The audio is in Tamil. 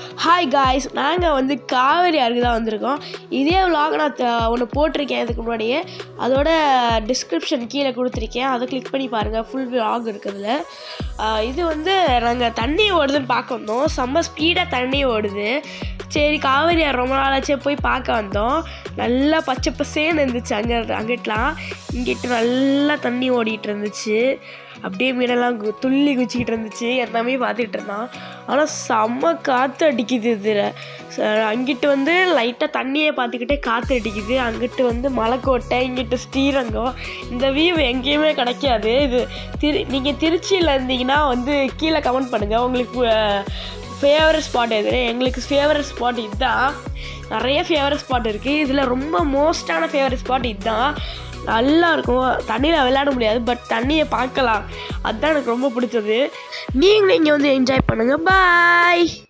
ஹாய் காய்ஸ் நாங்கள் வந்து காவேரி அருகு தான் வந்திருக்கோம் இதே vlog நான் ஒன்று போட்டிருக்கேன் இதுக்கு முன்னாடியே அதோட டிஸ்கிரிப்ஷன் கீழே கொடுத்துருக்கேன் அதை கிளிக் பண்ணி பாருங்கள் ஃபுல் vlog இருக்குதுல ஆஹ் இது வந்து நாங்கள் தண்ணி ஓடுதுன்னு பார்க்க வந்தோம் செம்ம ஸ்பீடாக தண்ணி ஓடுது சரி காவேரி ஆறு ரொம்ப நாளாச்சே போய் பார்க்க வந்தோம் நல்லா பச்சை பசேன்னு இருந்துச்சு அங்கே அங்கிட்டலாம் இங்கிட்டு நல்லா தண்ணி ஓடிட்டு இருந்துச்சு அப்படியே மீனெல்லாம் கு- துள்ளி குச்சிக்கிட்டு இருந்துச்சு எல்லாமே பார்த்துட்டு இருந்தான் ஆனால் செம்ம காற்று அடிக்குது இதில் அங்கிட்டு வந்து லைட்டாக தண்ணியை பார்த்துக்கிட்டே காற்று அடிக்குது அங்கிட்டு வந்து மலைக்கோட்டை இங்கிட்டு ஸ்ரீரங்கம் இந்த வியூ எங்கேயுமே கிடைக்காது இது திரு நீங்கள் திருச்சியில் இருந்தீங்கன்னா வந்து கீழே கமெண்ட் பண்ணுங்கள் உங்களுக்கு ஃபேவரட் ஸ்பாட் எது எங்களுக்கு ஃபேவரட் ஸ்பாட் இதுதான் நிறைய ஃபேவரட் ஸ்பாட் இருக்குது இதில் ரொம்ப மோஸ்டான ஃபேவரட் ஸ்பாட் இதுதான் நல்லா இருக்கும் தண்ணியில் விளையாட முடியாது பட் தண்ணியை பார்க்கலாம் அதுதான் எனக்கு ரொம்ப பிடிச்சது நீங்களும் இங்கே வந்து என்ஜாய் பண்ணுங்கள் பாய்